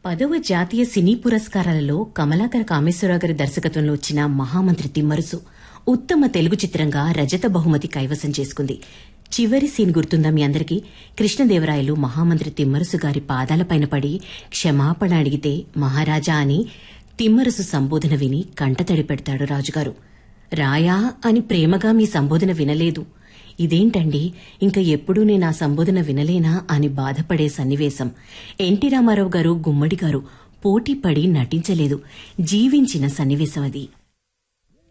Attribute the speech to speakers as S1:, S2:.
S1: పదవ జాతీయ సినీ పురస్కారాలలో కమలాకర కామేశ్వరరావు గారి దర్శకత్వంలో వచ్చిన మహామంత్రి తిమ్మరుసు ఉత్తమ తెలుగు చిత్రంగా రజత బహుమతి కైవసం చేసుకుంది చివరి సీన్ గుర్తుందా మీ అందరికీ కృష్ణదేవరాయలు మహామంత్రి తిమ్మరుసు గారి పాదాలపైన పడి క్షమాపణ అడిగితే మహారాజా అని తిమ్మరుసు సంబోధన విని కంటతడి పెడతాడు రాజుగారు రాయా అని ప్రేమగా మీ సంబోధన వినలేదు ఇదేంటండి ఇంకా ఎప్పుడూ నేను ఆ సంబోధన వినలేనా అని బాధపడే సన్నివేశం ఎన్టీ రామారావు గారు గుమ్మడి గారు పోటీ పడి నటించలేదు జీవించిన సన్నివేశం అది